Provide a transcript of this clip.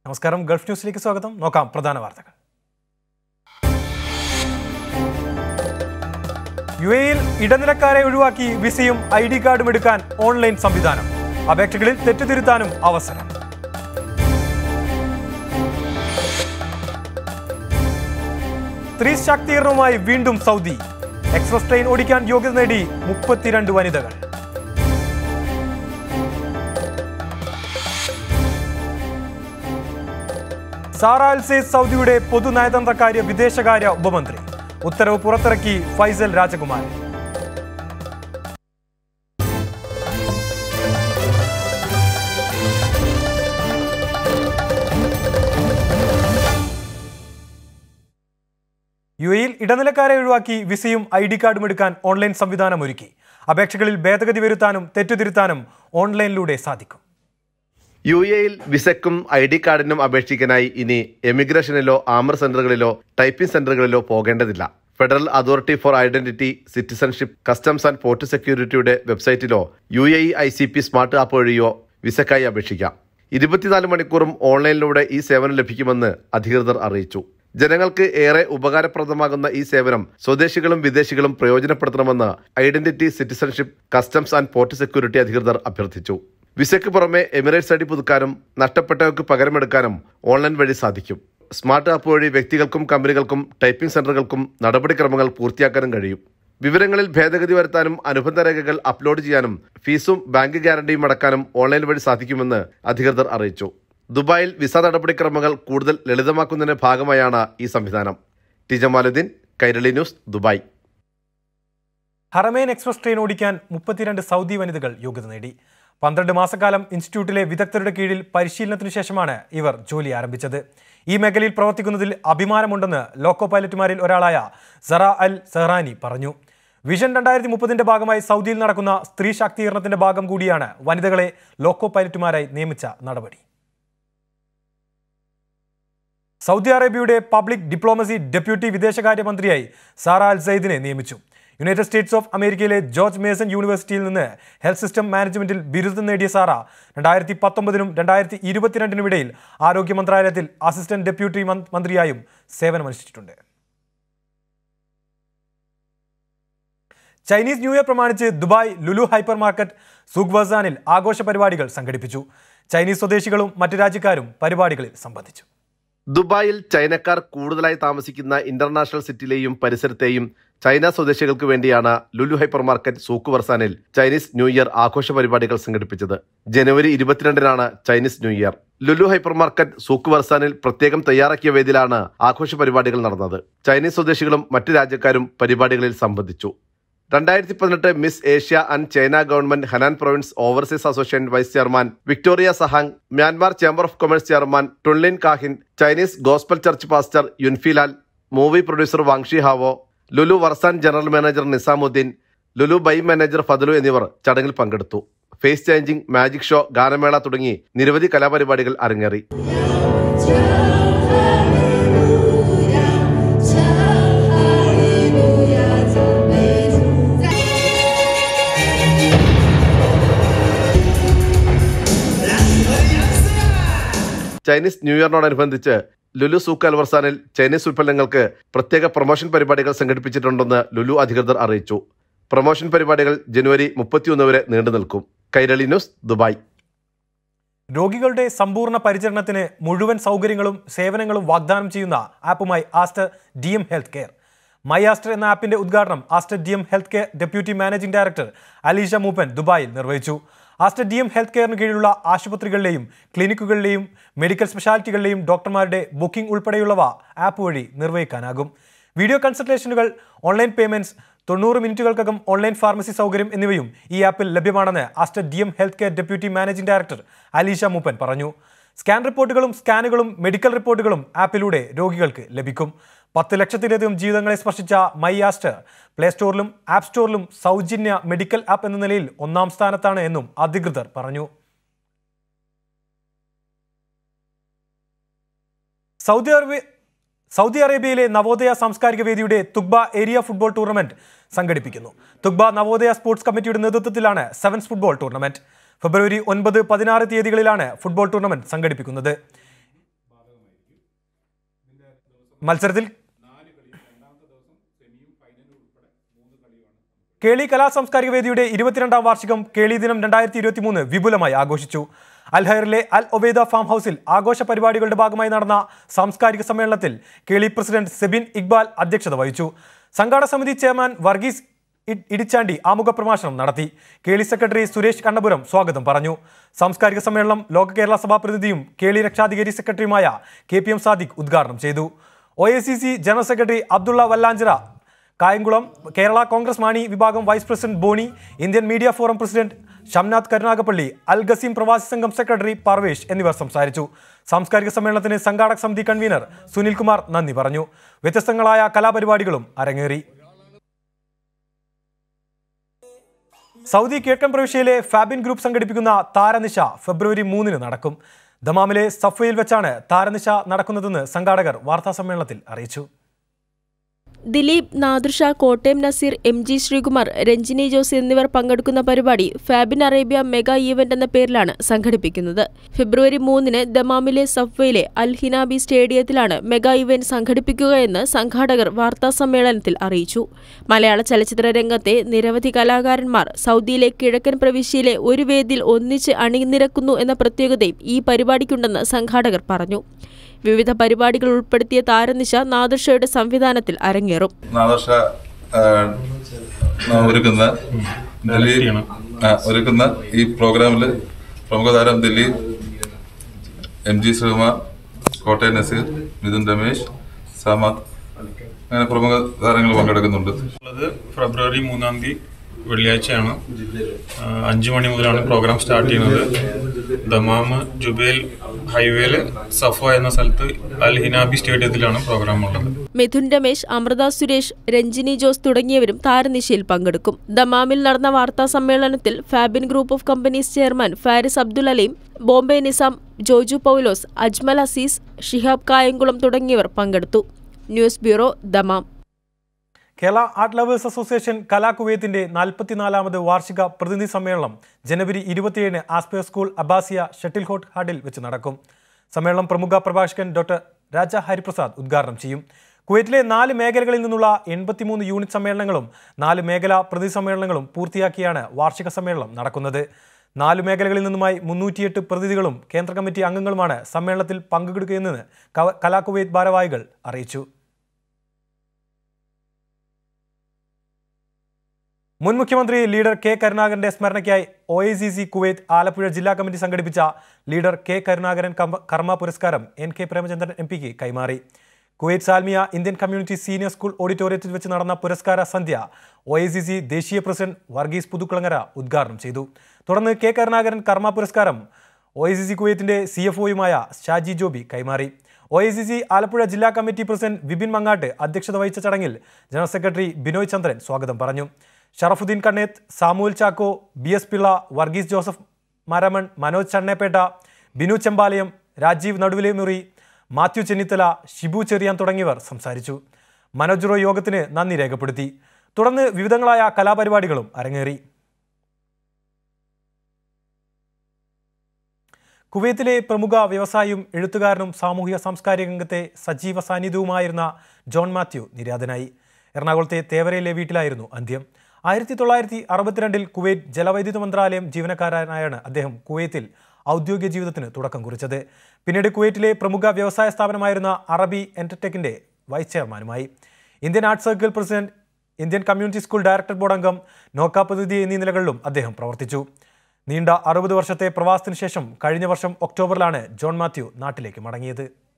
നമസ്കാരം ഗൾഫ് ന്യൂസിലേക്ക് സ്വാഗതം നോക്കാം പ്രധാന വാർത്തകൾ യു എയിൽ ഇടനിലക്കാരെ ഒഴിവാക്കി വിസയും ഐ ഡി കാർഡും എടുക്കാൻ ഓൺലൈൻ സംവിധാനം അപേക്ഷകളിൽ തെറ്റുതിരുത്താനും അവസരം സ്ത്രീ ശാക്തീകരണവുമായി വീണ്ടും സൗദി എക്സ്പ്രസ് ട്രെയിൻ ഓടിക്കാൻ യോഗ്യത നേടി മുപ്പത്തിരണ്ട് വനിതകൾ സാറ അൽസേസ് സൗദിയുടെ പൊതു നയതന്ത്രകാര്യ വിദേശകാര്യ ഉപമന്ത്രി ഉത്തരവ് പുറത്തിറക്കി ഫൈസൽ രാജകുമാരൻ യു എയിൽ ഇടനിലക്കാരെ ഒഴിവാക്കി വിസയും ഐ ഡി കാർഡും എടുക്കാൻ ഓൺലൈൻ സംവിധാനം ഒരുക്കി അപേക്ഷകളിൽ ഭേദഗതി വരുത്താനും തെറ്റുതിരുത്താനും ഓൺലൈനിലൂടെ സാധിക്കും യു എയിൽ വിസക്കും ഐ ഡി കാർഡിനും അപേക്ഷിക്കാനായി ഇനി എമിഗ്രേഷനിലോ ആമർ സെന്ററുകളിലോ ടൈപ്പിംഗ് സെന്ററുകളിലോ പോകേണ്ടതില്ല federal authority for identity citizenship customs and port സെക്യൂരിറ്റിയുടെ വെബ്സൈറ്റിലോ U A I C P smart app വഴിയോ വിസക്കായി അപേക്ഷിക്കാം ഇരുപത്തിനാല് മണിക്കൂറും ഓൺലൈനിലൂടെ ഈ സേവനം ലഭിക്കുമെന്ന് അധികൃതർ അറിയിച്ചു ജനങ്ങൾക്ക് ഏറെ ഉപകാരപ്രദമാകുന്ന ഈ സേവനം സ്വദേശികളും വിദേശികളും പ്രയോജനപ്പെടുത്തണമെന്ന് identity citizenship customs and port security അധികൃതർ അഭ്യർത്ഥിച്ചു വിസയ്ക്ക് പുറമെ എമിറേറ്റ്സ് ഐ ഡി പുതുക്കാനും നഷ്ടപ്പെട്ടവർക്ക് പകരമെടുക്കാനും ഓൺലൈൻ വഴി സാധിക്കും സ്മാർട്ട് ആപ്പ് വഴി വ്യക്തികൾക്കും കമ്പനികൾക്കും ടൈപ്പിംഗ് സെന്ററുകൾക്കും നടപടിക്രമങ്ങൾ പൂർത്തിയാക്കാനും കഴിയും വിവരങ്ങളിൽ ഭേദഗതി വരുത്താനും അനുബന്ധ രേഖകൾ അപ്ലോഡ് ചെയ്യാനും ഫീസും ബാങ്ക് ഗ്യാരണ്ടിയും അടക്കാനും ഓൺലൈൻ വഴി സാധിക്കുമെന്ന് അധികൃതർ അറിയിച്ചു ദുബായിൽ വിസ നടപടിക്രമങ്ങൾ കൂടുതൽ ലളിതമാക്കുന്നതിന്റെ ഭാഗമായാണ് ഈ സംവിധാനം T Jamaluddin Kairali news Dubai Haramain express train ഓടിക്കാൻ മുപ്പത്തിരണ്ട് സൗദി വനിതകൾ യോഗ്യത നേടി പന്ത്രണ്ട് മാസക്കാലം ഇൻസ്റ്റിറ്റ്യൂട്ടിലെ വിദഗ്ധരുടെ കീഴിൽ പരിശീലനത്തിനു ശേഷമാണ് ഇവർ ജോലി ആരംഭിച്ചത് ഈ മേഖലയിൽ പ്രവർത്തിക്കുന്നതിൽ അഭിമാനമുണ്ടെന്ന് ലോക്കോ പൈലറ്റുമാരിൽ ഒരാളായ സറ അൽ സെഹ്റാനി പറഞ്ഞു വിഷൻ രണ്ടായിരത്തി മുപ്പതിന്റെ ഭാഗമായി സൗദിയിൽ നടക്കുന്ന സ്ത്രീ ശാക്തീകരണത്തിന്റെ ഭാഗം കൂടിയാണ് വനിതകളെ ലോക്കോ പൈലറ്റുമാരായി നിയമിച്ച നടപടി സൗദി അറേബ്യയുടെ പബ്ലിക് ഡിപ്ലോമസി ഡെപ്യൂട്ടി വിദേശകാര്യമന്ത്രിയായി സാറ അൽ സയ്ദിനെ നിയമിച്ചു യുണൈറ്റഡ് സ്റ്റേറ്റ്സ് ഓഫ് അമേരിക്കയിലെ ജോർജ് മേസൺ യൂണിവേഴ്സിറ്റിയിൽ നിന്ന് ഹെൽത്ത് സിസ്റ്റം മാനേജ്മെന്റിൽ ബിരുദം നേടിയ സാറ രണ്ടായിരത്തി പത്തൊമ്പതിനും രണ്ടായിരത്തി ഇരുപത്തിരണ്ടിനും ഇടയിൽ ആരോഗ്യ മന്ത്രാലയത്തിൽ അസിസ്റ്റന്റ് ഡെപ്യൂട്ടി മന്ത്രി- മന്ത്രിയായും സേവനമനുഷ്ഠിച്ചിട്ടുണ്ട് ചൈനീസ് ന്യൂ ഇയർ പ്രമാണിച്ച് Dubai Lulu hypermarket Souk ബസാനിൽ ആഘോഷ പരിപാടികൾ സംഘടിപ്പിച്ചു ചൈനീസ് സ്വദേശികളും മറ്റു രാജ്യക്കാരും പരിപാടികളിൽ സംബന്ധിച്ചു ദുബായിൽ ചൈനക്കാർ കൂടുതലായി താമസിക്കുന്ന ഇന്റർനാഷണൽ സിറ്റിയിലെയും പരിസരത്തെയും ചൈന സ്വദേശികൾക്ക് വേണ്ടിയാണ് ലുലു ഹൈപ്പർ മാർക്കറ്റ് സൂക്ക് വർസാനിൽ ചൈനീസ് ന്യൂ ഇയർ ആഘോഷ പരിപാടികൾ സംഘടിപ്പിച്ചത് ജനുവരി ഇരുപത്തിരണ്ടിനാണ് Chinese new year Lulu hypermarket Souk വർസാനിൽ പ്രത്യേകം തയ്യാറാക്കിയ വേദിയിലാണ് ആഘോഷ പരിപാടികൾ നടന്നത് ചൈനീസ് സ്വദേശികളും മറ്റു രാജ്യക്കാരും പരിപാടികളിൽ സംബന്ധിച്ചു രണ്ടായിരത്തി പതിനെട്ട് Miss Asia and China government Henan province overseas association vice chairman Victoria Zhang Myanmar chamber of commerce chairman ടുൺലിൻ കാഹിൻ ചൈനീസ് ഗോസ്പൽ ചർച്ച് പാസ്റ്റർ യുൻഫിലാൽ മൂവി പ്രൊഡ്യൂസർ വാങ്ഷി ഹാവോ Lulu Warsan general manager Nizamuddin Lulu buy manager Fadalu എന്നിവർ ചടങ്ങിൽ പങ്കെടുത്തു face changing magic show ഗാനമേള തുടങ്ങി നിരവധി കലാപരിപാടികൾ അരങ്ങേറി ചൈനീസ് ന്യൂ ഇയറിനോടനുബന്ധിച്ച് ലുലു സൂക്ക് അൽവർസാനിൽ ചൈനീസ് ഉൽപ്പന്നങ്ങൾക്ക് പ്രത്യേക പ്രൊമോഷൻ പരിപാടികൾ സംഘടിപ്പിച്ചിട്ടുണ്ടെന്ന് ലുലു അധികൃതർ അറിയിച്ചു പ്രൊമോഷൻ പരിപാടികൾ ജനുവരി മുപ്പത്തിയൊന്ന് വരെ നീണ്ടു നിൽക്കും കൈരളി ന്യൂസ് ദുബായ് രോഗികളുടെ സമ്പൂർണ്ണ പരിചരണത്തിന് മുഴുവൻ സൗകര്യങ്ങളും സേവനങ്ങളും വാഗ്ദാനം ചെയ്യുന്ന ആപ്പുമായി Aster D M health care my Aster എന്ന ആപ്പിന്റെ ഉദ്ഘാടനം Aster D M health care deputy managing director Alisha Moopen ദുബായിൽ നിർവഹിച്ചു ആസ്റ്റർ ഡി എം ഹെൽത്ത് കെയറിന് കീഴിലുള്ള ആശുപത്രികളിലെയും ക്ലിനിക്കുകളിലെയും മെഡിക്കൽ സ്പെഷ്യാലിറ്റികളിലെയും ഡോക്ടർമാരുടെ ബുക്കിംഗ് ഉൾപ്പെടെയുള്ളവ ആപ്പ് വഴി നിർവഹിക്കാനാകും വീഡിയോ കൺസൾട്ടേഷനുകൾ ഓൺലൈൻ പേയ്മെന്റ്സ് തൊണ്ണൂറ് മിനിറ്റുകൾക്കകം ഓൺലൈൻ ഫാർമസി സൗകര്യം എന്നിവയും ഈ ആപ്പിൽ ലഭ്യമാണെന്ന് Aster D M health care deputy managing director Alisha Moopen പറഞ്ഞു സ്കാൻ റിപ്പോർട്ടുകളും സ്കാനുകളും മെഡിക്കൽ റിപ്പോർട്ടുകളും ആപ്പിലൂടെ രോഗികൾക്ക് ലഭിക്കും പത്ത് ലക്ഷത്തിലധികം ജീവിതങ്ങളെ സ്പർശിച്ച മൈ ആസ്റ്റർ പ്ലേ സ്റ്റോറിലും ആപ്പ് സ്റ്റോറിലും സൗജന്യ മെഡിക്കൽ ആപ്പ് എന്ന നിലയിൽ ഒന്നാം സ്ഥാനത്താണ് എന്നും അധികൃതർ പറഞ്ഞു സൗദി അറേബ്യ സൗദി അറേബ്യയിലെ നവോദയ സാംസ്കാരിക വേദിയുടെ തുഗ്ബ ഏരിയ ഫുട്ബോൾ ടൂർണമെന്റ് സംഘടിപ്പിക്കുന്നു തുഗ്ബ നവോദയ സ്പോർട്സ് കമ്മിറ്റിയുടെ നേതൃത്വത്തിലാണ് സെവൻസ് ഫുട്ബോൾ ടൂർണമെന്റ് ഫെബ്രുവരി ഒൻപത് പതിനാറ് തീയതികളിലാണ് ഫുട്ബോൾ ടൂർണമെന്റ് സംഘടിപ്പിക്കുന്നത് മത്സരത്തിൽ കേളി കലാ സാംസ്കാരിക വേദിയുടെ ഇരുപത്തിരണ്ടാം വാർഷികം കേളി ദിനം രണ്ടായിരത്തി ഇരുപത്തി മൂന്ന് വിപുലമായി ആഘോഷിച്ചു അൽഹയറിലെ അൽ ഒബേദ ഫാം ഹൗസിൽ ആഘോഷ പരിപാടികളുടെ ഭാഗമായി നടന്ന സാംസ്കാരിക സമ്മേളനത്തിൽ കേളി പ്രസിഡന്റ് സെബിൻ ഇക്ബാൽ അധ്യക്ഷത വഹിച്ചു സംഘാടക സമിതി ചെയർമാൻ വർഗീസ് ഇ- ഇടിച്ചാണ്ടി ആമുഖ പ്രഭാഷണം നടത്തി കേളി സെക്രട്ടറി സുരേഷ് കണ്ണപുരം സ്വാഗതം പറഞ്ഞു സാംസ്കാരിക സമ്മേളനം ലോക കേരള സഭാ പ്രതിനിധിയും കേളി രക്ഷാധികാരി സെക്രട്ടറിയുമായ കെ പി എം സാദിഖ് ഉദ്ഘാടനം ചെയ്തു O A C C general secretary Abdulla Vallanchira Kayamkulam Kerala Congress Mani വിഭാഗം vice president Boni Indian media forum president Shamnath Karunagappally Al Qassim പ്രവാസി സംഘം സെക്രട്ടറി പർവേഷ് എന്നിവർ സംസാരിച്ചു സാംസ്കാരിക സമ്മേളനത്തിന് സംഘാടക സമിതി കൺവീനർ സുനിൽകുമാർ നന്ദി പറഞ്ഞു വ്യത്യസ്തങ്ങളായ കലാപരിപാടികളും അരങ്ങേറി സൗദി കിഴക്കൻ പ്രവിശ്യയിലെ ഫാബിൻ ഗ്രൂപ്പ് സംഘടിപ്പിക്കുന്ന താരനിശ ഫെബ്രുവരി മൂന്നിന് നടക്കും ദമാമിലെ സഫയിൽ വെച്ചാണ് താരനിശ നടക്കുന്നതെന്ന് സംഘാടകർ വാർത്താസമ്മേളനത്തിൽ അറിയിച്ചു ദിലീപ് നാദൃഷ കോട്ടയം നസീർ എം ജി ശ്രീകുമാർ രഞ്ജിനി ജോസ് എന്നിവർ പങ്കെടുക്കുന്ന പരിപാടി ഫാബിൻ അറേബ്യ മെഗാ ഈവന്റ് എന്ന പേരിലാണ് സംഘടിപ്പിക്കുന്നത് ഫെബ്രുവരി മൂന്നിന് ദമാമിലെ സഫ്വയിലെ അൽ ഹിനാബി സ്റ്റേഡിയത്തിലാണ് മെഗാ ഇവന്റ് സംഘടിപ്പിക്കുകയെന്ന് സംഘാടകർ വാർത്താസമ്മേളനത്തിൽ അറിയിച്ചു മലയാള ചലച്ചിത്ര രംഗത്തെ നിരവധി കലാകാരന്മാർ സൗദിയിലെ കിഴക്കൻ പ്രവിശ്യയിലെ ഒരു വേദിയിൽ ഒന്നിച്ച് അണിനിരക്കുന്നു എന്ന പ്രത്യേകതയും ഈ പരിപാടിക്കുണ്ടെന്ന് സംഘാടകർ പറഞ്ഞു വിവിധ പരിപാടികൾ ഉൾപ്പെടുത്തിയ താരനിശ നാദർഷയുടെ സംവിധാനത്തിൽ അരങ്ങേറും നാദർഷ ആ, ഒരുക്കുന്ന ദിലീപ് ആ, ഒരുക്കുന്ന ഈ പ്രോഗ്രാമിൽ പ്രമുഖ താരം ദിലീപ് എം ജി ശ്രീകുമാർ കോട്ടയം നസീർ മിഥുൻ രമേശ് സാമാദ് അങ്ങനെ പ്രമുഖ താരങ്ങൾ പങ്കെടുക്കുന്നുണ്ട് ഉള്ളത് ഫെബ്രുവരി മൂന്നാം തീയതി വെള്ളിയാഴ്ചയാണ് ആ, അഞ്ച് മണി മുതലാണ് പ്രോഗ്രാം സ്റ്റാർട്ട് ചെയ്യുന്നത് ദമാം ജുബേൽ ഹൈവേയിൽ സഫ എന്ന സ്ഥലത്ത് അൽ ഹിനാബി സ്റ്റേഡിയത്തിലാണ് പ്രോഗ്രാം ഉള്ളത് മിഥുൻ രമേശ് അമൃത സുരേഷ് രഞ്ജിനി ജോസ് തുടങ്ങിയവരും താരനിശയിൽ പങ്കെടുക്കും ദമാമിൽ നടന്ന വാർത്താ സമ്മേളനത്തിൽ Fabin group of companies chairman Faris Abdul Aleem Bombay Nizam Joju Paulose Ajmal Azeez Shihab Kayamkulam തുടങ്ങിയവർ പങ്കെടുത്തു news bureau Dammam Kerala art lovers association കലാകുവൈത്തിന്റെ നാൽപ്പത്തിനാലാമത് വാർഷിക പ്രതിനിധി സമ്മേളനം ജനുവരി ഇരുപത്തിയേഴിന് ആസ്പെയർ സ്കൂൾ അബാസിയ ഷട്ടിൽ ഹോട്ട് ഹാർഡിൽ വെച്ച് നടക്കും സമ്മേളനം പ്രമുഖ പ്രഭാഷകൻ ഡോക്ടർ രാജ ഹരിപ്രസാദ് ഉദ്ഘാടനം ചെയ്യും കുവൈറ്റിലെ നാല് മേഖലകളിൽ നിന്നുള്ള എൺപത്തിമൂന്ന് യൂണിറ്റ് സമ്മേളനങ്ങളും നാല് മേഖലാ പ്രതിനിധി സമ്മേളനങ്ങളും പൂർത്തിയാക്കിയാണ് വാർഷിക സമ്മേളനം നടക്കുന്നത് നാല് മേഖലകളിൽ നിന്നുമായി മുന്നൂറ്റിയെട്ട് പ്രതിനിധികളും കേന്ദ്ര കമ്മിറ്റി അംഗങ്ങളുമാണ് സമ്മേളനത്തിൽ പങ്കെടുക്കുകയെന്ന് കവ- കലാകുവൈറ്റ് ഭാരവാഹികൾ അറിയിച്ചു മുൻ മുഖ്യമന്ത്രി ലീഡർ കെ കരുണാകരന്റെ സ്മരണയ്ക്കായി O I C C Kuwait Alappuzha ജില്ലാ കമ്മിറ്റി സംഘടിപ്പിച്ച ലീഡർ കെ കരുണാകരൻ കമ്പ- കർമ്മ പുരസ്കാരം എൻ കെ പ്രേമചന്ദ്രൻ എം പിക്ക് കൈമാറി Kuwait Salmiya Indian community senior school ഓഡിറ്റോറിയത്തിൽ വെച്ച് നടന്ന പുരസ്കാര സന്ധ്യ ഒ ഐ സി സി ദേശീയ പ്രസിഡന്റ് വർഗീസ് പുതുക്കുളങ്ങര ഉദ്ഘാടനം ചെയ്തു തുടർന്ന് കെ കരുണാകരൻ കർമ്മ പുരസ്കാരം ഒ ഐ സി സി കുവൈത്തിന്റെ സി എഫ് ഒയുമായ ഷാജി ജോബി കൈമാറി O I C C Alappuzha ജില്ലാ കമ്മിറ്റി പ്രസിഡന്റ് വിപിൻ മങ്ങാട്ട് അധ്യക്ഷത വഹിച്ച ചടങ്ങിൽ ജനറൽ സെക്രട്ടറി ബിനോയ് ചന്ദ്രൻ സ്വാഗതം പറഞ്ഞു ഷറഫുദ്ദീൻ കണ്ണേത്ത് സാമുൽ ചാക്കോ ബി എസ് പിള്ള വർഗീസ് ജോസഫ് മരമൺ മനോജ് ചണ്ണേപ്പേട്ട ബിനു ചെമ്പാലയം രാജീവ് നടുവിലെമുറി മാത്യു ചെന്നിത്തല ഷിബു ചെറിയാൻ തുടങ്ങിയവർ സംസാരിച്ചു മനോജ് റോയ് യോഗത്തിന് നന്ദി രേഖപ്പെടുത്തി തുടർന്ന് വിവിധങ്ങളായ കലാപരിപാടികളും അരങ്ങേറി കുവൈത്തിലെ പ്രമുഖ വ്യവസായിയും എഴുത്തുകാരനും സാമൂഹിക സാംസ്കാരിക രംഗത്തെ സജീവ സാന്നിധ്യവുമായിരുന്ന ജോൺ മാത്യു നിര്യാതനായി എറണാകുളത്തെ തേവരയിലെ വീട്ടിലായിരുന്നു അന്ത്യം ആയിരത്തി തൊള്ളായിരത്തി അറുപത്തിരണ്ടിൽ കുവൈറ്റ് ജലവൈദ്യുത മന്ത്രാലയം ജീവനക്കാരനായാണ് അദ്ദേഹം കുവൈത്തിൽ ഔദ്യോഗിക ജീവിതത്തിന് തുടക്കം കുറിച്ചത് പിന്നീട് കുവൈറ്റിലെ പ്രമുഖ വ്യവസായ സ്ഥാപനമായിരുന്ന അറബി എൻ്റർടെക്കിൻ്റെ വൈസ് ചെയർമാനുമായി Indian art circle president Indian community school director board അംഗം നോക്ക പ്രതിനിധി എന്നീ നിലകളിലും അദ്ദേഹം പ്രവർത്തിച്ചു നീണ്ട അറുപത് വർഷത്തെ പ്രവാസത്തിന് ശേഷം കഴിഞ്ഞ വർഷം ഒക്ടോബറിലാണ് ജോൺ മാത്യു നാട്ടിലേക്ക് മടങ്ങിയത്